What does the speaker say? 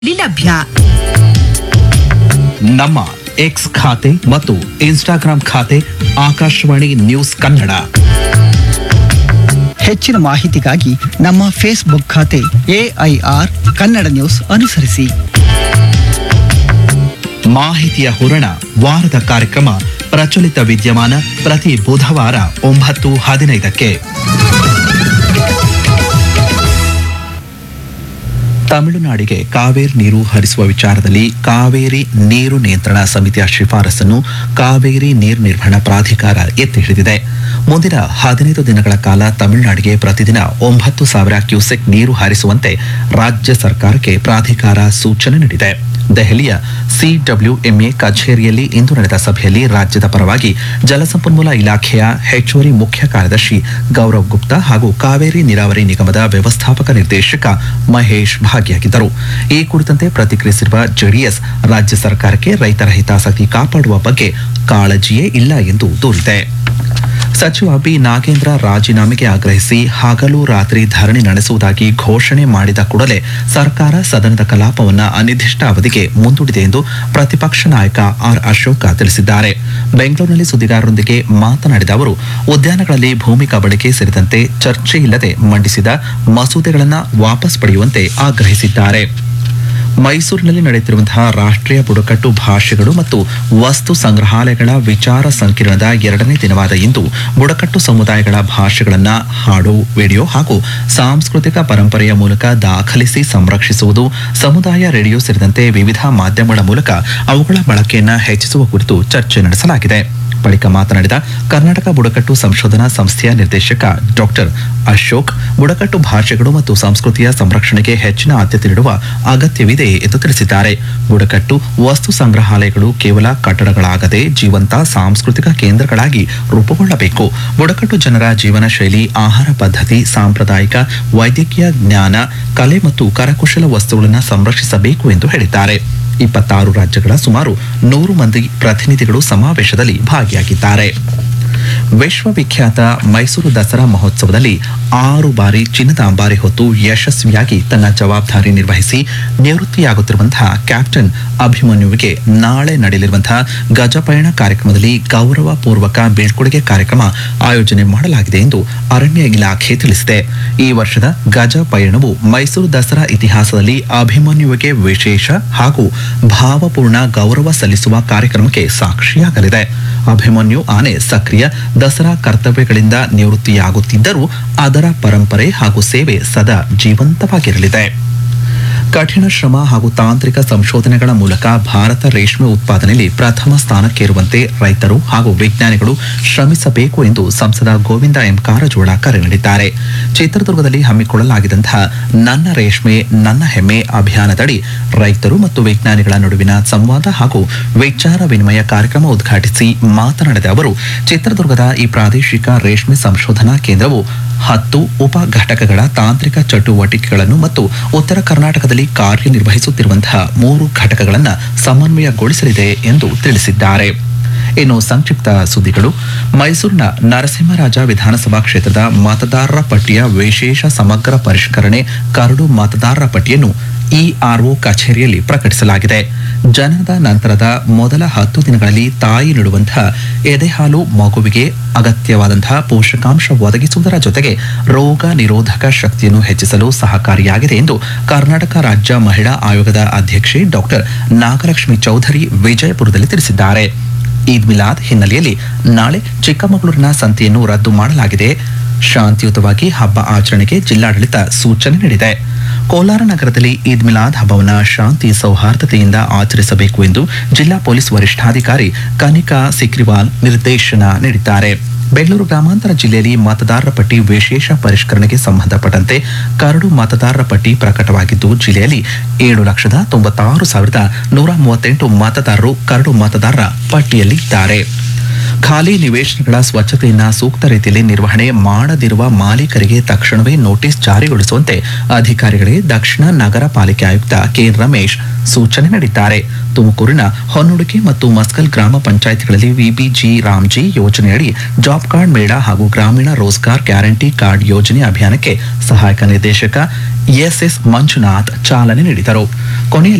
ಲಭ್ಯ ನಮ್ಮ ಎಕ್ಸ್ ಖಾತೆ ಮತ್ತು ಇನ್ಸ್ಟಾಗ್ರಾಂ ಖಾತೆ ಆಕಾಶವಾಣಿ ನ್ಯೂಸ್ ಕನ್ನಡ ಹೆಚ್ಚಿನ ಮಾಹಿತಿಗಾಗಿ ನಮ್ಮ ಫೇಸ್ಬುಕ್ ಖಾತೆ ಎಐಆರ್ ಕನ್ನಡ ನ್ಯೂಸ್ ಅನುಸರಿಸಿ ಮಾಹಿತಿಯ ಹೂರಣ ವಾರದ ಕಾರ್ಯಕ್ರಮ ಪ್ರಚಲಿತ ವಿದ್ಯಮಾನ ಪ್ರತಿ ಬುಧವಾರ ಒಂಬತ್ತು ಹದಿನೈದಕ್ಕೆ ತಮಿಳುನಾಡಿಗೆ ಕಾವೇರಿ ನೀರು ಹರಿಸುವ ವಿಚಾರದಲ್ಲಿ ಕಾವೇರಿ ನೀರು ನಿಯಂತ್ರಣ ಸಮಿತಿಯ ಶಿಫಾರಸನ್ನು ಕಾವೇರಿ ನೀರು ನಿರ್ವಹಣಾ ಪ್ರಾಧಿಕಾರ ಎತ್ತಿ ಹಿಡಿದಿದೆ ಮುಂದಿನ ಹದಿನೈದು ದಿನಗಳ ಕಾಲ ತಮಿಳುನಾಡಿಗೆ ಪ್ರತಿದಿನ ಒಂಬತ್ತು ಸಾವಿರ ಕ್ಯೂಸೆಕ್ ನೀರು ಹರಿಸುವಂತೆ ರಾಜ್ಯ ಸರ್ಕಾರಕ್ಕೆ ಪ್ರಾಧಿಕಾರ ಸೂಚನೆ ನೀಡಿದೆ ದೆಹಲಿಯ ಸಿಡಬ್ಲ್ಯೂಎಂಎ ಕಚೇರಿಯಲ್ಲಿ ಇಂದು ನಡೆದ ಸಭೆಯಲ್ಲಿ ರಾಜ್ಯದ ಪರವಾಗಿ ಜಲಸಂಪನ್ಮೂಲ ಇಲಾಖೆಯ ಹೆಚ್ಚುವರಿ ಮುಖ್ಯ ಕಾರ್ಯದರ್ಶಿ ಗೌರವ್ ಗುಪ್ತಾ ಹಾಗೂ ಕಾವೇರಿ ನೀರಾವರಿ ನಿಗಮದ ವ್ಯವಸ್ಥಾಪಕ ನಿರ್ದೇಶಕ ಮಹೇಶ್ ಭಾಗಿಯಾಗಿದ್ದರು ಈ ಕುರಿತಂತೆ ಪ್ರತಿಕ್ರಿಯಿಸಿರುವ ಜೆಡಿಎಸ್ ರಾಜ್ಯ ಸರ್ಕಾರಕ್ಕೆ ರೈತರ ಹಿತಾಸಕ್ತಿ ಕಾಪಾಡುವ ಬಗ್ಗೆ ಕಾಳಜಿಯೇ ಇಲ್ಲ ಎಂದು ದೂರಿದೆ ಸಚಿವ ಬಿ ನಾಗೇಂದ್ರ ರಾಜೀನಾಮೆಗೆ ಆಗ್ರಹಿಸಿ ಹಗಲು ರಾತ್ರಿ ಧರಣಿ ನಡೆಸುವುದಾಗಿ ಘೋಷಣೆ ಮಾಡಿದ ಕೂಡಲೇ ಸರ್ಕಾರ ಸದನದ ಕಲಾಪವನ್ನು ಅನಿರ್ದಿಷ್ಟ ಅವಧಿಗೆ ಮುಂದೂಡಿದೆ ಎಂದು ಪ್ರತಿಪಕ್ಷ ನಾಯಕ ಆರ್ ಅಶೋಕ ತಿಳಿಸಿದ್ದಾರೆ ಬೆಂಗಳೂರಿನಲ್ಲಿ ಸುದ್ದಿಗಾರರೊಂದಿಗೆ ಮಾತನಾಡಿದ ಅವರು ಉದ್ಯಾನಗಳಲ್ಲಿ ಭೂಮಿ ಕಬಳಿಕೆ ಸೇರಿದಂತೆ ಚರ್ಚೆ ಇಲ್ಲದೆ ಮಂಡಿಸಿದ ಮಸೂದೆಗಳನ್ನು ವಾಪಸ್ ಪಡೆಯುವಂತೆ ಆಗ್ರಹಿಸಿದ್ದಾರೆ ಮೈಸೂರಿನಲ್ಲಿ ನಡೆಯುತ್ತಿರುವಂತಹ ರಾಷ್ಟ್ರೀಯ ಬುಡಕಟ್ಟು ಭಾಷೆಗಳು ಮತ್ತು ವಸ್ತು ಸಂಗ್ರಹಾಲಯಗಳ ವಿಚಾರ ಸಂಕಿರಣದ ಎರಡನೇ ದಿನವಾದ ಇಂದು ಬುಡಕಟ್ಟು ಸಮುದಾಯಗಳ ಭಾಷೆಗಳನ್ನು ಹಾಡು ವಿಡಿಯೋ ಹಾಗೂ ಸಾಂಸ್ಕೃತಿಕ ಪರಂಪರೆಯ ಮೂಲಕ ದಾಖಲಿಸಿ ಸಂರಕ್ಷಿಸುವುದು ಸಮುದಾಯ ರೇಡಿಯೋ ಸೇರಿದಂತೆ ವಿವಿಧ ಮಾಧ್ಯಮಗಳ ಮೂಲಕ ಅವುಗಳ ಬಳಕೆಯನ್ನು ಹೆಚ್ಚಿಸುವ ಕುರಿತು ಚರ್ಚೆ ನಡೆಸಲಾಗಿದೆ ಬಳಿಕ ಮಾತನಾಡಿದ ಕರ್ನಾಟಕ ಬುಡಕಟ್ಟು ಸಂಶೋಧನಾ ಸಂಸ್ಥೆಯ ನಿರ್ದೇಶಕ ಡಾಕ್ಟರ್ ಅಶೋಕ್ ಬುಡಕಟ್ಟು ಭಾಷೆಗಳು ಮತ್ತು ಸಂಸ್ಕೃತಿಯ ಸಂರಕ್ಷಣೆಗೆ ಹೆಚ್ಚಿನ ಆದ್ಯತೆ ನೀಡುವ ಅಗತ್ಯವಿದೆ ಎಂದು ತಿಳಿಸಿದ್ದಾರೆ ಬುಡಕಟ್ಟು ವಸ್ತು ಸಂಗ್ರಹಾಲಯಗಳು ಕೇವಲ ಕಟ್ಟಡಗಳಾಗದೆ ಜೀವಂತ ಸಾಂಸ್ಕೃತಿಕ ಕೇಂದ್ರಗಳಾಗಿ ರೂಪುಗೊಳ್ಳಬೇಕು ಬುಡಕಟ್ಟು ಜನರ ಜೀವನ ಶೈಲಿ ಆಹಾರ ಪದ್ಧತಿ ಸಾಂಪ್ರದಾಯಿಕ ವೈದ್ಯಕೀಯ ಜ್ಞಾನ ಕಲೆ ಮತ್ತು ಕರಕುಶಲ ವಸ್ತುಗಳನ್ನು ಸಂರಕ್ಷಿಸಬೇಕು ಎಂದು ಹೇಳಿದ್ದಾರೆ ಇಪ್ಪತ್ತಾರು ರಾಜ್ಯಗಳ ಸುಮಾರು ನೂರು ಮಂದಿ ಪ್ರತಿನಿಧಿಗಳು ಸಮಾವೇಶದಲ್ಲಿ ಭಾಗಿಯಾಗಿದ್ದಾರೆ ವಿಶ್ವವಿಖ್ಯಾತ ಮೈಸೂರು ದಸರಾ ಮಹೋತ್ಸವದಲ್ಲಿ ಆರು ಬಾರಿ ಚಿನ್ನದ ಅಂಬಾರಿ ಹೊತ್ತು ಯಶಸ್ವಿಯಾಗಿ ತನ್ನ ಜವಾಬ್ದಾರಿ ನಿರ್ವಹಿಸಿ ನಿವೃತ್ತಿಯಾಗುತ್ತಿರುವಂತಹ ಕ್ಯಾಪ್ಟನ್ ಅಭಿಮನ್ಯುವಿಗೆ ನಾಳೆ ನಡೆಯಲಿರುವಂತಹ ಗಜಪಯಣ ಕಾರ್ಯಕ್ರಮದಲ್ಲಿ ಗೌರವ ಪೂರ್ವಕ ಬೀಳ್ಕೊಡುಗೆ ಕಾರ್ಯಕ್ರಮ ಆಯೋಜನೆ ಮಾಡಲಾಗಿದೆ ಎಂದು ಅರಣ್ಯ ಇಲಾಖೆ ತಿಳಿಸಿದೆ ಈ ವರ್ಷದ ಗಜ ಪಯಣವು ಮೈಸೂರು ದಸರಾ ಇತಿಹಾಸದಲ್ಲಿ ಅಭಿಮನ್ಯುವಿಗೆ ವಿಶೇಷ ಹಾಗೂ ಭಾವಪೂರ್ಣ ಗೌರವ ಸಲ್ಲಿಸುವ ಕಾರ್ಯಕ್ರಮಕ್ಕೆ ಸಾಕ್ಷಿಯಾಗಲಿದೆ ಅಭಿಮನ್ಯು ಆನೆ ಸಕ್ರಿಯ ದಸರಾ ಕರ್ತವ್ಯಗಳಿಂದ ನಿವೃತ್ತಿಯಾಗುತ್ತಿದ್ದರೂ ಅದರ ಪರಂಪರೆ ಹಾಗೂ ಸೇವೆ ಸದಾ ಜೀವಂತವಾಗಿರಲಿದೆ ಕಠಿಣ ಶ್ರಮ ಹಾಗೂ ತಾಂತ್ರಿಕ ಸಂಶೋಧನೆಗಳ ಮೂಲಕ ಭಾರತ ರೇಷ್ಮೆ ಉತ್ಪಾದನೆಯಲ್ಲಿ ಪ್ರಥಮ ಸ್ಥಾನಕ್ಕೇರುವಂತೆ ರೈತರು ಹಾಗೂ ವಿಜ್ಞಾನಿಗಳು ಶ್ರಮಿಸಬೇಕು ಎಂದು ಸಂಸದ ಗೋವಿಂದ ಎಂ ಕಾರಜೋಳ ಕರೆ ನೀಡಿದ್ದಾರೆ ಚಿತ್ರದುರ್ಗದಲ್ಲಿ ಹಮ್ಮಿಕೊಳ್ಳಲಾಗಿದ್ದಂತಹ ನನ್ನ ರೇಷ್ಮೆ ನನ್ನ ಹೆಮ್ಮೆ ಅಭಿಯಾನದಡಿ ರೈತರು ಮತ್ತು ವಿಜ್ಞಾನಿಗಳ ನಡುವಿನ ಸಂವಾದ ಹಾಗೂ ವಿಚಾರ ವಿನಿಮಯ ಕಾರ್ಯಕ್ರಮ ಉದ್ಘಾಟಿಸಿ ಮಾತನಾಡಿದ ಅವರು ಚಿತ್ರದುರ್ಗದ ಈ ಪ್ರಾದೇಶಿಕ ರೇಷ್ಮೆ ಸಂಶೋಧನಾ ಕೇಂದ್ರವು ಹತ್ತು ಉಪ ಘಟಕಗಳ ತಾಂತ್ರಿಕ ಚಟುವಟಿಕೆಗಳನ್ನು ಮತ್ತು ಉತ್ತರ ಕರ್ನಾಟಕದಲ್ಲಿ ಕಾರ್ಯನಿರ್ವಹಿಸುತ್ತಿರುವಂತಹ ಮೂರು ಘಟಕಗಳನ್ನು ಸಮನ್ವಯಗೊಳಿಸಲಿದೆ ಎಂದು ತಿಳಿಸಿದ್ದಾರೆ ಇನ್ನು ಸಂಕ್ಷಿಪ್ತ ಸುದ್ದಿಗಳು ಮೈಸೂರಿನ ನರಸಿಂಹರಾಜ ವಿಧಾನಸಭಾ ಕ್ಷೇತ್ರದ ಮತದಾರರ ಪಟ್ಟಿಯ ವಿಶೇಷ ಸಮಗ್ರ ಪರಿಷ್ಕರಣೆ ಕರಡು ಮತದಾರರ ಪಟ್ಟಿಯನ್ನು ಇಆರ್ಒ ಕಚೇರಿಯಲ್ಲಿ ಪ್ರಕಟಿಸಲಾಗಿದೆ ಜನನದ ನಂತರದ ಮೊದಲ ಹತ್ತು ದಿನಗಳಲ್ಲಿ ತಾಯಿ ನೀಡುವಂತಹ ಎದೆಹಾಲು ಮಗುವಿಗೆ ಅಗತ್ಯವಾದಂತಹ ಪೋಷಕಾಂಶ ಒದಗಿಸುವುದರ ಜೊತೆಗೆ ರೋಗ ನಿರೋಧಕ ಶಕ್ತಿಯನ್ನು ಹೆಚ್ಚಿಸಲು ಸಹಕಾರಿಯಾಗಿದೆ ಎಂದು ಕರ್ನಾಟಕ ರಾಜ್ಯ ಮಹಿಳಾ ಆಯೋಗದ ಅಧ್ಯಕ್ಷೆ ಡಾಕ್ಟರ್ ನಾಗಲಕ್ಷ್ಮಿ ಚೌಧರಿ ವಿಜಯಪುರದಲ್ಲಿ ತಿಳಿಸಿದ್ದಾರೆ ಈದ್ ಮಿಲಾದ್ ಹಿನ್ನೆಲೆಯಲ್ಲಿ ನಾಳೆ ಚಿಕ್ಕಮಗಳೂರಿನ ಸಂತೆಯನ್ನು ರದ್ದು ಮಾಡಲಾಗಿದೆ ಶಾಂತಿಯುತವಾಗಿ ಹಬ್ಬ ಆಚರಣೆಗೆ ಜಿಲ್ಲಾಡಳಿತ ಸೂಚನೆ ನೀಡಿದೆ ಕೋಲಾರ ನಗರದಲ್ಲಿ ಈದ್ ಮಿಲಾದ್ ಹಬ್ಬವನ್ನು ಶಾಂತಿ ಸೌಹಾರ್ದತೆಯಿಂದ ಆಚರಿಸಬೇಕು ಎಂದು ಜಿಲ್ಲಾ ಪೊಲೀಸ್ ವರಿಷ್ಠಾಧಿಕಾರಿ ಕನಿಕಾ ಸಿಕ್ರಿವಾಲ್ ನಿರ್ದೇಶನ ನೀಡಿದ್ದಾರೆ ಬೆಂಗಳೂರು ಗ್ರಾಮಾಂತರ ಜಿಲ್ಲೆಯಲ್ಲಿ ಮತದಾರರ ಪಟ್ಟಿ ವಿಶೇಷ ಪರಿಷ್ಕರಣೆಗೆ ಸಂಬಂಧಪಟ್ಟಂತೆ ಕರಡು ಮತದಾರರ ಪಟ್ಟಿ ಪ್ರಕಟವಾಗಿದ್ದು ಜಿಲ್ಲೆಯಲ್ಲಿ ಏಳು ಲಕ್ಷದ ತೊಂಬತ್ತಾರು ಸಾವಿರದ ನೂರ ಮೂವತ್ತೆಂಟು ಮತದಾರರು ಕರಡು ಮತದಾರರ ಪಟ್ಟಿಯಲ್ಲಿದ್ದಾರೆ ಖಾಲಿ ನಿವೇಶನಗಳ ಸ್ವಚ್ಛತೆಯನ್ನ ಸೂಕ್ತ ರೀತಿಯಲ್ಲಿ ನಿರ್ವಹಣೆ ಮಾಡದಿರುವ ಮಾಲೀಕರಿಗೆ ತಕ್ಷಣವೇ ನೋಟಿಸ್ ಜಾರಿಗೊಳಿಸುವಂತೆ ಅಧಿಕಾರಿಗಳಿಗೆ ದಕ್ಷಿಣ ನಗರ ಪಾಲಿಕೆ ಆಯುಕ್ತ ಕೆ ರಮೇಶ್ ಸೂಚನೆ ನೀಡಿದ್ದಾರೆ ತುಮಕೂರಿನ ಹೊನ್ನುಡಿಕೆ ಮತ್ತು ಮಸ್ಕಲ್ ಗ್ರಾಮ ಪಂಚಾಯತ್ಗಳಲ್ಲಿ ವಿಬಿಜಿ ರಾಮ್ಜಿ ಯೋಜನೆಯಡಿ ಜಾಬ್ ಕಾರ್ಡ್ ಮೇಳ ಹಾಗೂ ಗ್ರಾಮೀಣ ರೋಜ್ಗಾರ್ ಗ್ಯಾರಂಟಿ ಕಾರ್ಡ್ ಯೋಜನೆ ಅಭಿಯಾನಕ್ಕೆ ಸಹಾಯಕ ನಿರ್ದೇಶಕ ಎಸ್ಎಸ್ ಮಂಜುನಾಥ್ ಚಾಲನೆ ನೀಡಿದರು ಕೊನೆಯಲ್ಲಿ